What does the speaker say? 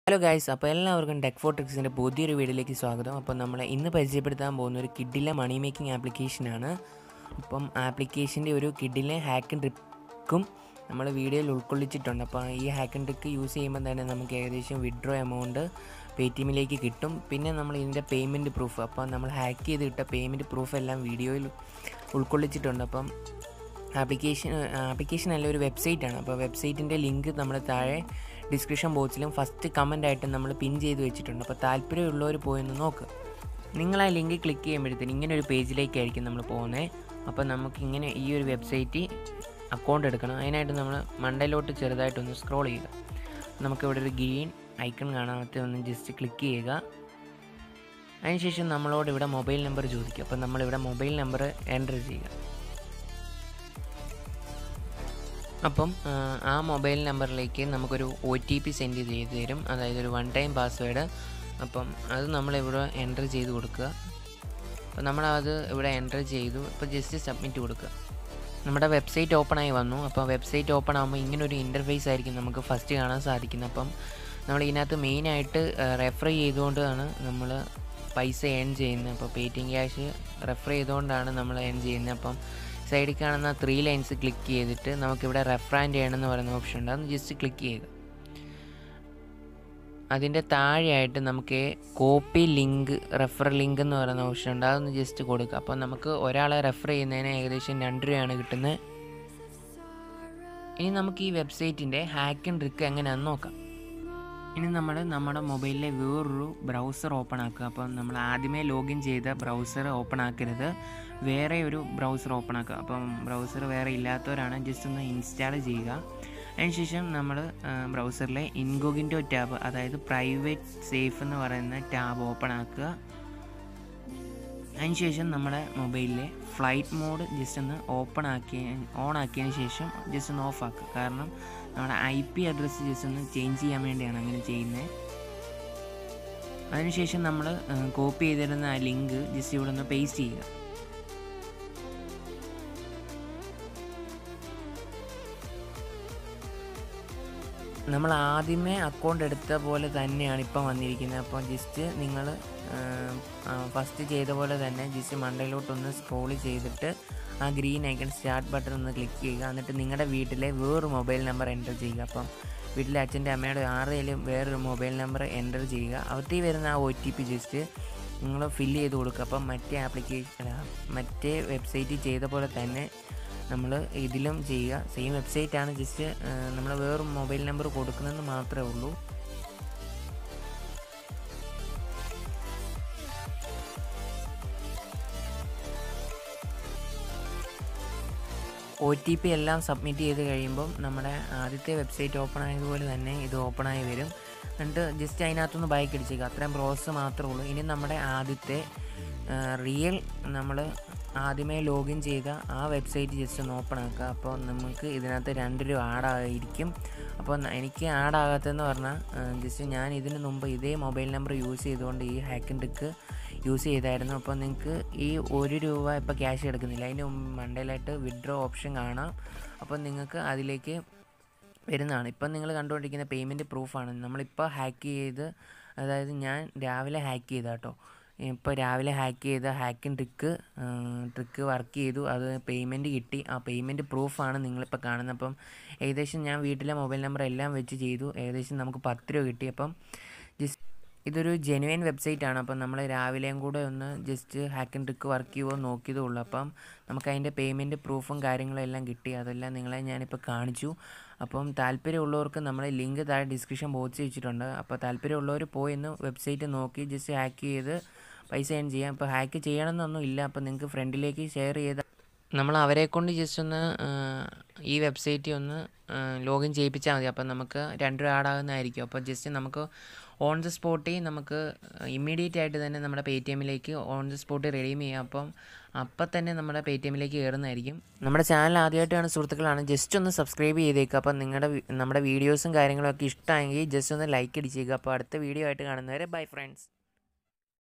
hello guys അപ്പോൾ എല്ലാവർക്കും tech four ട്രിക്സിൻ്റെ പുതിയൊരു വീഡിയോയിലേക്ക് സ്വാഗതം അപ്പോൾ നമ്മൾ ഇന്ന് പരിചയപ്പെടുത്താൻ പോകുന്ന ഒരു കിഡിലെ മണി മേക്കിംഗ് ആപ്ലിക്കേഷനാണ് അപ്പം ആപ്ലിക്കേഷൻ്റെ ഒരു കിഡിലെ ഹാക്ക് ആൻഡ് ട്രിക്കും നമ്മൾ വീഡിയോയിൽ ഉൾക്കൊള്ളിച്ചിട്ടുണ്ട് അപ്പോൾ ഈ ഹാക്ക് ആൻഡ് ട്രിക്ക് യൂസ് ചെയ്യുമ്പോൾ തന്നെ നമുക്ക് ഏകദേശം വിഡ്രോ എമൗണ്ട് പേ ടി എമ്മിലേക്ക് കിട്ടും പിന്നെ നമ്മൾ ഇതിൻ്റെ പേയ്മെൻറ്റ് പ്രൂഫ് അപ്പോൾ നമ്മൾ ഹാക്ക് ചെയ്ത് കിട്ട പേയ്മെൻറ്റ് പ്രൂഫ് എല്ലാം വീഡിയോയിൽ ഉൾക്കൊള്ളിച്ചിട്ടുണ്ട് അപ്പം ആപ്ലിക്കേഷൻ ആപ്ലിക്കേഷൻ അല്ല ഒരു വെബ്സൈറ്റാണ് അപ്പോൾ വെബ്സൈറ്റിൻ്റെ ലിങ്ക് നമ്മൾ താഴെ ഡിസ്ക്രിപ്ഷൻ ബോക്സിലും ഫസ്റ്റ് കമൻ്റ് ആയിട്ട് നമ്മൾ പിൻ ചെയ്ത് വെച്ചിട്ടുണ്ട് അപ്പോൾ താല്പര്യമുള്ളവർ പോയൊന്ന് നോക്ക് നിങ്ങൾ ആ ലിങ്ക് ക്ലിക്ക് ചെയ്യുമ്പോഴത്തേന് ഇങ്ങനെ ഒരു പേജിലേക്കായിരിക്കും നമ്മൾ പോകുന്നത് അപ്പോൾ നമുക്ക് ഇങ്ങനെ ഈ ഒരു വെബ്സൈറ്റ് അക്കൗണ്ട് എടുക്കണം അതിനായിട്ട് നമ്മൾ മണ്ടയിലോട്ട് ചെറുതായിട്ടൊന്ന് സ്ക്രോൾ ചെയ്യുക നമുക്കിവിടെ ഒരു ഗ്രീൻ ഐക്കൺ കാണാത്ത ഒന്ന് ജസ്റ്റ് ക്ലിക്ക് ചെയ്യുക അതിനുശേഷം നമ്മളോട് ഇവിടെ മൊബൈൽ നമ്പർ ചോദിക്കും അപ്പോൾ നമ്മളിവിടെ മൊബൈൽ നമ്പർ എൻ്റർ ചെയ്യുക അപ്പം ആ, ആ മൊബൈൽ നമ്പറിലേക്ക് നമുക്കൊരു ഒ ടി പി സെൻഡ് ചെയ്ത് തരും അതായത് ഒരു വൺ ടൈം പാസ്വേഡ് അപ്പം അത് നമ്മളിവിടെ എൻ്റർ ചെയ്ത് കൊടുക്കുക അപ്പം നമ്മളത് ഇവിടെ എൻ്റർ ചെയ്തു അപ്പോൾ ജസ്റ്റ് സബ്മിറ്റ് കൊടുക്കുക നമ്മുടെ വെബ്സൈറ്റ് ഓപ്പൺ ആയി വന്നു അപ്പോൾ വെബ്സൈറ്റ് ഓപ്പൺ ആകുമ്പോൾ ഇങ്ങനെ ഒരു ഇൻ്റർഫേസ് ആയിരിക്കും നമുക്ക് ഫസ്റ്റ് കാണാൻ സാധിക്കുന്നത് അപ്പം നമ്മൾ ഇതിനകത്ത് മെയിനായിട്ട് റെഫർ ചെയ്തുകൊണ്ടാണ് നമ്മൾ പൈസ ഏൺ ചെയ്യുന്നത് അപ്പോൾ pay T M cash refer ചെയ്തുകൊണ്ടാണ് നമ്മൾ ഏൺ ചെയ്യുന്നത് അപ്പം സൈഡിൽ കാണുന്ന ത്രീ ലൈൻസ് ക്ലിക്ക് ചെയ്തിട്ട് നമുക്കിവിടെ റെഫറാൻഡ് ചെയ്യണമെന്ന് പറയുന്ന ഓപ്ഷൻ ഉണ്ട് അതൊന്ന് ജസ്റ്റ് ക്ലിക്ക് ചെയ്യുക അതിൻ്റെ താഴെയായിട്ട് നമുക്ക് കോപ്പി ലിങ്ക് റെഫർ ലിങ്ക് എന്ന് പറയുന്ന ഓപ്ഷൻ ഉണ്ട് അതൊന്ന് ജസ്റ്റ് കൊടുക്കുക അപ്പോൾ നമുക്ക് ഒരാളെ റെഫർ ചെയ്യുന്നതിന് ഏകദേശം രണ്ട് രൂപയാണ് കിട്ടുന്നത് ഇനി നമുക്ക് ഈ വെബ്സൈറ്റിൻ്റെ ഹാക്ക് ആൻഡ് ട്രിക്ക് എങ്ങനെയാണെന്ന് നോക്കാം ഇനി നമ്മൾ നമ്മുടെ മൊബൈലിലെ വേറൊരു ബ്രൗസർ ഓപ്പൺ ആക്കുക അപ്പം നമ്മൾ ആദ്യമേ ലോഗിൻ ചെയ്ത ബ്രൗസർ ഓപ്പൺ ആക്കരുത് വേറെ ഒരു ബ്രൗസർ ഓപ്പൺ ആക്കുക അപ്പം ബ്രൗസർ വേറെ ഇല്ലാത്തവരാണ് ജസ്റ്റ് ഒന്ന് ഇൻസ്റ്റാൾ ചെയ്യുക അതിനുശേഷം നമ്മൾ ബ്രൗസറിലെ ഇൻകോഗിൻറ്റോ ടാബ് അതായത് പ്രൈവറ്റ് സേഫ് എന്ന് പറയുന്ന ടാബ് ഓപ്പൺ ആക്കുക അതിനുശേഷം നമ്മുടെ മൊബൈലിലെ ഫ്ലൈറ്റ് മോഡ് ജസ്റ്റ് ഒന്ന് ഓപ്പൺ ആക്കിയ ഓൺ ആക്കിയതിന് ശേഷം ജസ്റ്റ് ഒന്ന് ഓഫ് ആക്കുക കാരണം നമ്മുടെ ഐ പി അഡ്രസ്സ് ജസ്റ്റ് ഒന്ന് ചേഞ്ച് ചെയ്യാൻ വേണ്ടിയാണ് അങ്ങനെ ചെയ്യുന്നത് അതിനുശേഷം നമ്മൾ കോപ്പി ചെയ്തിരുന്ന ആ ലിങ്ക് ജസ്റ്റ് ഇവിടെ ഒന്ന് പേസ്റ്റ് ചെയ്യുക നമ്മൾ ആദ്യമേ അക്കൗണ്ട് എടുത്ത പോലെ തന്നെയാണ് ഇപ്പം വന്നിരിക്കുന്നത് അപ്പോൾ ജസ്റ്റ് നിങ്ങൾ ഫസ്റ്റ് ചെയ്ത പോലെ തന്നെ ജസ്റ്റ് മണ്ടയിലോട്ടൊന്ന് സ്ക്രോൾ ചെയ്തിട്ട് ആ ഗ്രീൻ ഐക്കൺ സ്റ്റാർട്ട് ബട്ടൺ ഒന്ന് ക്ലിക്ക് ചെയ്യുക എന്നിട്ട് നിങ്ങളുടെ വീട്ടിലെ വേറൊരു മൊബൈൽ നമ്പർ എൻ്റർ ചെയ്യുക അപ്പം വീട്ടിലെ അച്ഛൻ്റെ അമ്മയുടെ ആരെങ്കിലും വേറൊരു മൊബൈൽ നമ്പർ എൻ്റർ ചെയ്യുക അവർക്ക് വരുന്ന ആ ഒ ടി പി ജസ്റ്റ് നിങ്ങൾ ഫില്ല് ചെയ്ത് കൊടുക്കുക അപ്പം മറ്റേ ആപ്ലിക്കേഷൻ മറ്റേ വെബ്സൈറ്റിൽ ചെയ്ത പോലെ തന്നെ നമ്മൾ ഇതിലും ചെയ്യുക സെയിം വെബ്സൈറ്റ് ആണ് ജസ്റ്റ് നമ്മൾ വേറൊരു മൊബൈൽ നമ്പർ കൊടുക്കുന്നതെന്ന് മാത്രമേ ഉള്ളൂ ഒ ടി പി എല്ലാം സബ്മിറ്റ് ചെയ്ത് കഴിയുമ്പം നമ്മുടെ ആദ്യത്തെ വെബ്സൈറ്റ് ഓപ്പൺ ആയതുപോലെ തന്നെ ഇത് ഓപ്പൺ ആയി വരും എന്നിട്ട് ജസ്റ്റ് അതിനകത്തൊന്ന് ബൈക്ക് അടിച്ചേക്കുക അത്രയും പ്രോസസ്സ് മാത്രമേ ഉള്ളൂ ഇനി നമ്മുടെ ആദ്യത്തെ റിയൽ നമ്മൾ ആദ്യമേ ലോഗിൻ ചെയ്ത ആ വെബ്സൈറ്റ് ജസ്റ്റ് ഒന്ന് ഓപ്പൺ ആക്കുക അപ്പോൾ നമുക്ക് ഇതിനകത്ത് രണ്ട് രൂപ ആഡായിരിക്കും അപ്പോൾ എനിക്ക് ആഡാകാത്തതെന്ന് പറഞ്ഞാൽ ജസ്റ്റ് ഞാൻ ഇതിന് മുമ്പ് ഇതേ മൊബൈൽ നമ്പർ യൂസ് ചെയ്തുകൊണ്ട് ഈ ഹാക്കിൻ ട്രിക്ക് യൂസ് ചെയ്തായിരുന്നു അപ്പോൾ നിങ്ങൾക്ക് ഈ ഒരു രൂപ ഇപ്പോൾ ക്യാഷ് എടുക്കുന്നില്ല അതിൻ്റെ മണ്ടയിലായിട്ട് വിഡ്രോ ഓപ്ഷൻ കാണാം അപ്പോൾ നിങ്ങൾക്ക് അതിലേക്ക് വരുന്നതാണ് ഇപ്പം നിങ്ങൾ കണ്ടുകൊണ്ടിരിക്കുന്ന പേയ്മെൻറ്റ് പ്രൂഫാണ് നമ്മളിപ്പോൾ ഹാക്ക് ചെയ്ത് അതായത് ഞാൻ രാവിലെ ഹാക്ക് ചെയ്ത കേട്ടോ ഇപ്പോൾ രാവിലെ ഹാക്ക് ചെയ്ത ഹാക്കിൻ ട്രിക്ക് ട്രിക്ക് വർക്ക് ചെയ്തു അത് പേയ്മെൻറ്റ് കിട്ടി ആ പേയ്മെൻറ്റ് പ്രൂഫാണ് നിങ്ങളിപ്പോൾ കാണുന്നത് അപ്പം ഏകദേശം ഞാൻ വീട്ടിലെ മൊബൈൽ നമ്പർ എല്ലാം വെച്ച് ചെയ്തു ഏകദേശം നമുക്ക് പത്ത് രൂപ കിട്ടി അപ്പം ജസ്റ്റ് ഇതൊരു ജെനുവൻ വെബ്സൈറ്റ് ആണ് അപ്പം നമ്മൾ രാവിലെയും കൂടെ ഒന്ന് just hack and trick work ചെയ്യുമോ നോക്കിയതേ ഉള്ളൂ അപ്പം നമുക്ക് അതിൻ്റെ പേയ്മെൻറ്റ് പ്രൂഫും കാര്യങ്ങളും എല്ലാം കിട്ടി അതെല്ലാം നിങ്ങളെ ഞാനിപ്പോൾ കാണിച്ചു അപ്പം താല്പര്യമുള്ളവർക്ക് നമ്മൾ ലിങ്ക് താഴെ ഡിസ്ക്രിപ്ഷൻ ബോക്സ് വെച്ചിട്ടുണ്ട് അപ്പോൾ താല്പര്യമുള്ളവർ പോയി ഒന്ന് വെബ്സൈറ്റ് നോക്കി ജസ്റ്റ് ഹാക്ക് ചെയ്ത് പൈസ ഏൺ ചെയ്യാം ഇപ്പോൾ ഹാക്ക് ചെയ്യണമെന്നൊന്നും ഇല്ല അപ്പോൾ നിങ്ങൾക്ക് ഫ്രണ്ടിലേക്ക് ഷെയർ ചെയ്ത നമ്മൾ അവരെ കൊണ്ട് ജസ്റ്റ് ഒന്ന് ആ, ഈ വെബ്സൈറ്റിൽ ഒന്ന് ലോഗിൻ ചെയ്യിപ്പിച്ചാൽ മതി അപ്പം നമുക്ക് രണ്ട് രൂപ ആഡാകുന്നതായിരിക്കും അപ്പോൾ ജസ്റ്റ് നമുക്ക് ഓൺ ദ സ്പോട്ടിൽ നമുക്ക് ഇമ്മീഡിയറ്റ് ആയിട്ട് തന്നെ നമ്മുടെ പേ ടി എമ്മിലേക്ക് ഓൺ ദ സ്പോട്ടിൽ റെഡീം ചെയ്യാം അപ്പം അപ്പം തന്നെ നമ്മുടെ പേ ടി എമ്മിലേക്ക് കയറുന്നതായിരിക്കും നമ്മുടെ ചാനൽ ആദ്യമായിട്ടാണ് സുഹൃത്തുക്കളാണ് ജസ്റ്റ് ഒന്ന് സബ്സ്ക്രൈബ് ചെയ്തേക്കുക അപ്പം നിങ്ങളുടെ വി- നമ്മുടെ വീഡിയോസും കാര്യങ്ങളൊക്കെ ഇഷ്ടമായെങ്കിൽ ജസ്റ്റ് ഒന്ന് ലൈക്ക് അടിച്ചേക്കുക അപ്പോൾ അടുത്ത വീഡിയോ ആയിട്ട് കാണുന്നവരെ ബൈ ഫ്രണ്ട്സ്